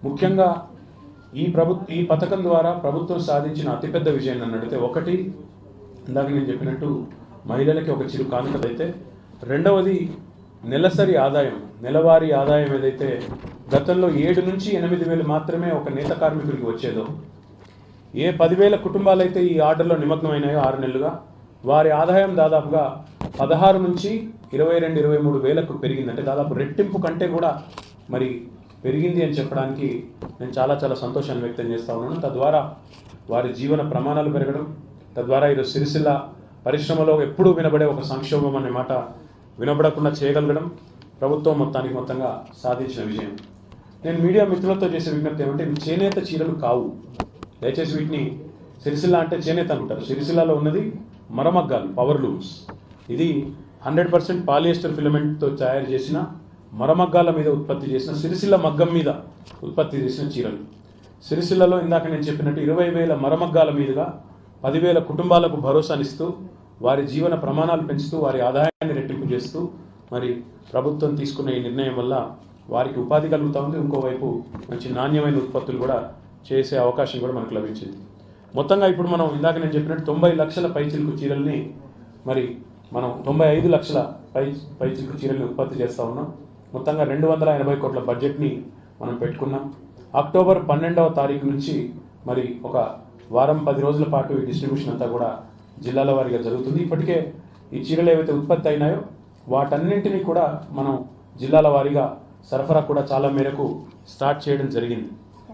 ముఖ్యంగా ఈ ప్రభు ఈ పథకం ద్వారా ప్రభుత్వం సాధించిన అతిపెద్ద విజయం నన్ను అడిగితే ఒకటి ఇందాక నేను చెప్పినట్టు మహిళలకి ఒక చిరు కానుక అయితే రెండవది నెలసరి ఆదాయం నెలవారీ ఆదాయం ఏదైతే గతంలో ఏడు నుంచి ఎనిమిది వేలు మాత్రమే ఒక నేత కార్మికుడికి వచ్చేదో ఏ పదివేల కుటుంబాలైతే ఈ ఆర్డర్లో నిమగ్నమైనాయో ఆరు నెలలుగా వారి ఆదాయం దాదాపుగా పదహారు నుంచి ఇరవై రెండు ఇరవై మూడు వేలకు పెరిగింది అంటే దాదాపు రెట్టింపు కంటే కూడా మరి పెరిగింది అని చెప్పడానికి నేను చాలా చాలా సంతోషాన్ని వ్యక్తం చేస్తా ఉన్నాను తద్వారా వారి జీవన ప్రమాణాలు పెరగడం తద్వారా ఈరోజు సిరిసిల్ల పరిశ్రమలో ఎప్పుడూ వినబడే ఒక సంక్షోభం అనే మాట వినబడకుండా చేయగలగడం ప్రభుత్వం మొత్తానికి మొత్తంగా సాధించిన విజయం నేను మీడియా మిత్రులతో చేసే విజ్ఞప్తి ఏమంటే ఇవి చేనేత చీరలు కావు దయచేసి వీటిని సిరిసిల్ల అంటే చేనేత అంటారు సిరిసిల్లలో ఉన్నది మరమగ్గాలు పవర్ లూమ్స్ ఇది హండ్రెడ్ పర్సెంట్ పాలియస్టర్ ఫిలమెంట్తో తయారు చేసిన మరమగ్గాల మీద ఉత్పత్తి చేసిన సిరిసిల్ల మగ్గం మీద ఉత్పత్తి చేసిన చీరలు సిరిసిల్లలో ఇందాక నేను చెప్పినట్టు ఇరవై వేల మరమగ్గాల మీదుగా పదివేల కుటుంబాలకు భరోసానిస్తూ వారి జీవన ప్రమాణాలు పెంచుతూ వారి ఆదాయాన్ని రెట్టింపు చేస్తూ మరి ప్రభుత్వం తీసుకున్న ఈ నిర్ణయం వల్ల వారికి ఉపాధి కలుగుతూ ఉంది ఇంకోవైపు మంచి నాణ్యమైన ఉత్పత్తులు కూడా చేసే అవకాశం కూడా మనకు లభించింది మొత్తంగా ఇప్పుడు మనం ఇందాక నేను చెప్పినట్టు తొంభై లక్షల పైచిలుకు చీరల్ని మరి మనం తొంభై ఐదు లక్షల పై పైచిలుకు చీరల్ని ఉత్పత్తి చేస్తూ ఉన్నాం మొత్తంగా రెండు వందల ఎనభై కోట్ల బడ్జెట్ని మనం పెట్టుకున్నాం అక్టోబర్ పన్నెండవ తారీఖు నుంచి మరి ఒక వారం పది రోజుల పాటు ఈ డిస్ట్రిబ్యూషన్ అంతా కూడా జిల్లాల వారీగా జరుగుతుంది ఇప్పటికే ఈ చీరలు ఏవైతే ఉత్పత్తి అయినాయో వాటన్నింటినీ కూడా మనం జిల్లాల వారీగా సరఫరా కూడా చాలా మేరకు స్టార్ట్ చేయడం జరిగింది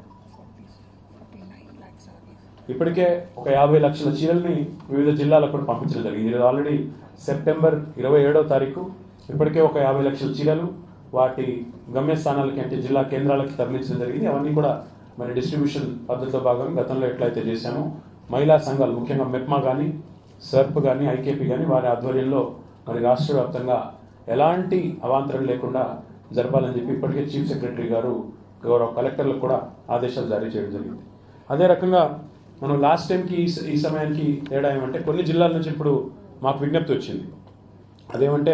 ఇప్పటికే ఒక యాభై లక్షల చీరల్ని వివిధ జిల్లాలకు కూడా పంపించడం జరిగింది ఇది ఆల్రెడీ సెప్టెంబర్ ఇరవై ఏడవ తారీఖు ఇప్పటికే ఒక యాభై లక్షల చీరలు వాటి గమ్యస్థానాలకి అంటే జిల్లా కేంద్రాలకి తరలించడం జరిగింది అవన్నీ కూడా మరి డిస్ట్రిబ్యూషన్ పద్ధతిలో భాగంగా గతంలో ఎట్లయితే చేశామో మహిళా సంఘాలు ముఖ్యంగా మెప్మా కానీ సర్ప్ కానీ ఐకేపీ కానీ వారి ఆధ్వర్యంలో మరి రాష్ట్ర వ్యాప్తంగా ఎలాంటి అవాంతరం లేకుండా జరపాలని చెప్పి ఇప్పటికే చీఫ్ సెక్రటరీ గారు గౌరవ కలెక్టర్లకు కూడా ఆదేశాలు జారీ చేయడం జరిగింది అదే రకంగా మనం లాస్ట్ టైంకి ఈ స- ఈ సమయానికి తేడా ఏమంటే కొన్ని జిల్లాల నుంచి ఇప్పుడు మాకు విజ్ఞప్తి వచ్చింది అదేమంటే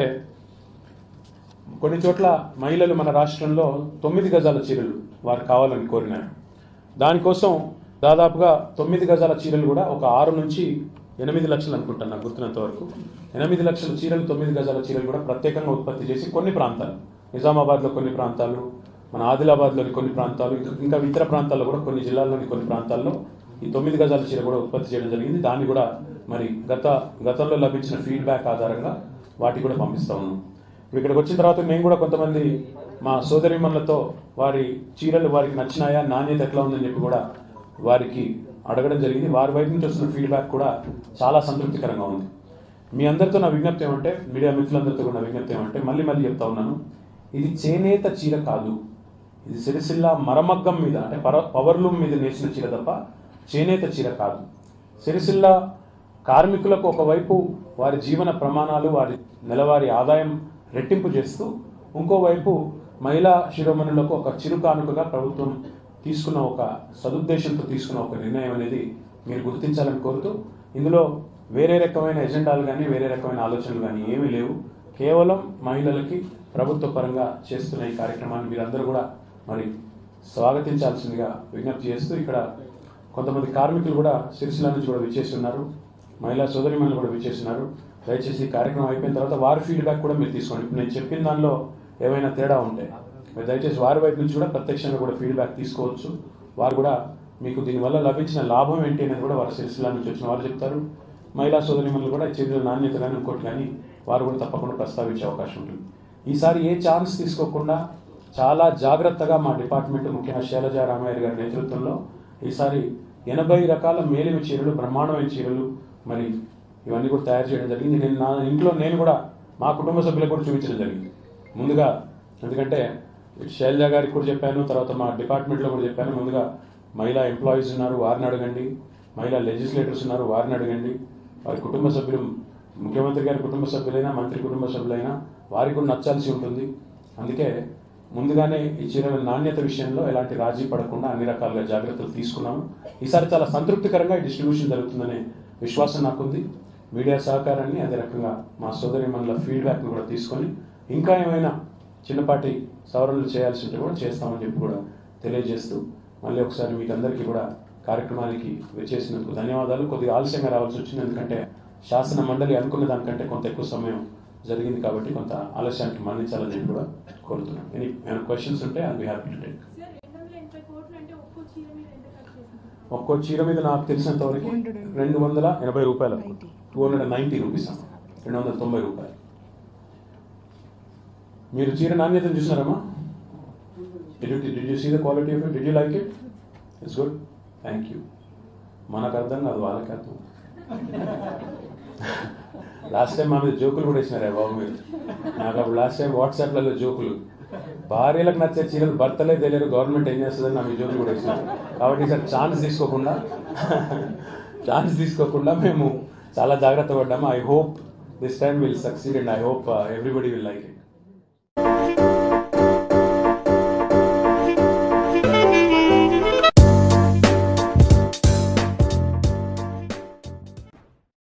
కొన్ని చోట్ల మహిళలు మన రాష్ట్రంలో తొమ్మిది గజాల చీరలు వారు కావాలని కోరినారు దానికోసం దాదాపుగా తొమ్మిది గజాల చీరలు కూడా ఒక ఆరు నుంచి ఎనిమిది లక్షలు అనుకుంటాను నాకు గుర్తున్నంత వరకు ఎనిమిది లక్షల చీరలు తొమ్మిది గజాల చీరలు కూడా ప్రత్యేకంగా ఉత్పత్తి చేసి కొన్ని ప్రాంతాలు నిజామాబాద్లో కొన్ని ప్రాంతాలు మన ఆదిలాబాద్లోని కొన్ని ప్రాంతాలు ఇంకా- ఇంకా ఇతర ప్రాంతాల్లో కూడా కొన్ని జిల్లాల్లోని కొన్ని ప్రాంతాల్లో ఈ తొమ్మిది గజాల చీర కూడా ఉత్పత్తి చేయడం జరిగింది దాన్ని కూడా మరి గత గతంలో లభించిన ఫీడ్బ్యాక్ ఆధారంగా వాటికి కూడా పంపిస్తా ఉన్నాం ఇప్పుడు ఇక్కడికి వచ్చిన తర్వాత మేము కూడా కొంతమంది మా సోదరిమణులతో వారి చీరలు వారికి నచ్చినాయా నాణ్యత ఎట్లా ఉందని చెప్పి కూడా వారికి అడగడం జరిగింది వారి వైపు నుంచి వస్తున్న ఫీడ్బ్యాక్ కూడా చాలా సంతృప్తికరంగా ఉంది మీ అందరితో నా విజ్ఞప్తి ఏమంటే మీడియా మిత్రులందరితో కూడా నా విజ్ఞప్తి ఏమంటే మళ్ళీ మళ్ళీ చెప్తా ఉన్నాను ఇది చేనేత చీర కాదు ఇది సిరిసిల్ల మరమగ్గం మీద అంటే పర పవర్లూమ్ మీద నేసిన చీర తప్ప చేనేత చీర కాదు సిరిసిల్ల కార్మికులకు ఒకవైపు వారి జీవన ప్రమాణాలు వారి నెలవారీ ఆదాయం రెట్టింపు చేస్తూ ఇంకోవైపు మహిళా శిరోమణులకు ఒక చిరు కానుకగా ప్రభుత్వం తీసుకున్న ఒక సదుద్దేశంతో తీసుకున్న ఒక నిర్ణయం అనేది మీరు గుర్తించాలని కోరుతూ ఇందులో వేరే రకమైన ఎజెండాలు కానీ వేరే రకమైన ఆలోచనలు కానీ ఏమీ లేవు కేవలం మహిళలకి ప్రభుత్వ పరంగా చేస్తున్న ఈ కార్యక్రమాన్ని మీరందరూ కూడా మరి స్వాగతించాల్సిందిగా విజ్ఞప్తి చేస్తూ ఇక్కడ కొంతమంది కార్మికులు కూడా సిరిసిల్ల నుంచి కూడా విచ్చేసి ఉన్నారు మహిళా సోదరిమణులు కూడా విచ్చేసి ఉన్నారు దయచేసి ఈ కార్యక్రమం అయిపోయిన తర్వాత వారి ఫీడ్బ్యాక్ కూడా మీరు తీసుకోండి ఇప్పుడు నేను చెప్పిన దానిలో ఏమైనా తేడా ఉంటే మీరు దయచేసి వారి వైపు నుంచి కూడా ప్రత్యక్షంగా కూడా ఫీడ్బ్యాక్ తీసుకోవచ్చు వారు కూడా మీకు దీనివల్ల లభించిన లాభం ఏంటి అనేది కూడా వారు సిరిసిల్ల నుంచి వచ్చిన వారు చెప్తారు మహిళా సోదరిమణులు కూడా చర్యల నాణ్యత కానీ ఇంకోటి కానీ వారు కూడా తప్పకుండా ప్రస్తావించే అవకాశం ఉంటుంది ఈసారి ఏ ఛాన్స్ తీసుకోకుండా చాలా జాగ్రత్తగా మా డిపార్ట్మెంట్ ముఖ్యంగా శైలజ రామయ్య గారి నేతృత్వంలో ఈసారి ఎనభై రకాల మేలిమి చీరలు బ్రహ్మాండమైన చీరలు మరి ఇవన్నీ కూడా తయారు చేయడం జరిగింది నేను నా ఇంట్లో నేను కూడా మా కుటుంబ సభ్యులకు కూడా చూపించడం జరిగింది ముందుగా ఎందుకంటే శైలజ గారికి కూడా చెప్పాను తర్వాత మా డిపార్ట్మెంట్లో కూడా చెప్పాను ముందుగా మహిళా ఎంప్లాయీస్ ఉన్నారు వారిని అడగండి మహిళా లెజిస్లేటర్స్ ఉన్నారు వారిని అడగండి వారి కుటుంబ సభ్యులు ముఖ్యమంత్రి గారి కుటుంబ సభ్యులైనా మంత్రి కుటుంబ సభ్యులైనా వారికి కూడా నచ్చాల్సి ఉంటుంది అందుకే ముందుగానే ఈ చీరల నాణ్యత విషయంలో ఎలాంటి రాజీ పడకుండా అన్ని రకాలుగా జాగ్రత్తలు తీసుకున్నాము ఈసారి చాలా సంతృప్తికరంగా ఈ డిస్ట్రిబ్యూషన్ జరుగుతుందనే విశ్వాసం నాకుంది మీడియా సహకారాన్ని అదే రకంగా మా సోదరి మనల ఫీడ్బ్యాక్ని కూడా తీసుకొని ఇంకా ఏమైనా చిన్నపాటి సవరణలు చేయాల్సి ఉంటే కూడా చేస్తామని చెప్పి కూడా తెలియజేస్తూ మళ్ళీ ఒకసారి మీకు అందరికీ కూడా కార్యక్రమానికి వచ్చేసినందుకు ధన్యవాదాలు కొద్దిగా ఆలస్యంగా రావాల్సి వచ్చింది ఎందుకంటే శాసన మండలి అనుకున్న దానికంటే కొంత ఎక్కువ సమయం జరిగింది కాబట్టి కొంత ఆలస్యానికి మన్నించాలని చెప్పి కూడా కోరుతున్నాను ఎనీ క్వశ్చన్స్ ఉంటే I be happy to take sir రెండు వందల ఎనభై కోట్లు అంటే ఒక్కో చీర మీద ఎంత ఖర్చు చేసింది ఒక్కో చీర మీద నాకు తెలిసినంత వరకు రెండు వందల ఎనభై రూపాయలు టూ హండ్రెడ్ నైంటీ రూపీస్ రెండు వందల తొంభై రూపాయలు మీరు చీర నాణ్యతను చూసినారమ్మా did you see the quality of it did you like it it's good thank you మనకు అర్థం కాదు వాళ్ళకి అర్థం లాస్ట్ టైం మా మీద జోకులు కూడా వేసినారే బాబు మీరు నాకు అప్పుడు లాస్ట్ టైం వాట్సాప్లలో జోకులు భార్యలకు నచ్చే చీరలు భర్తలే తెలియరు గవర్నమెంట్ ఏం చేస్తుందని నాకు ఈ జోకులు కూడా వేసినారు కాబట్టి సార్ ఛాన్స్ తీసుకోకుండా ఛాన్స్ తీసుకోకుండా మేము చాలా జాగ్రత్త పడ్డాము I hope this time will succeed and I hope everybody will like it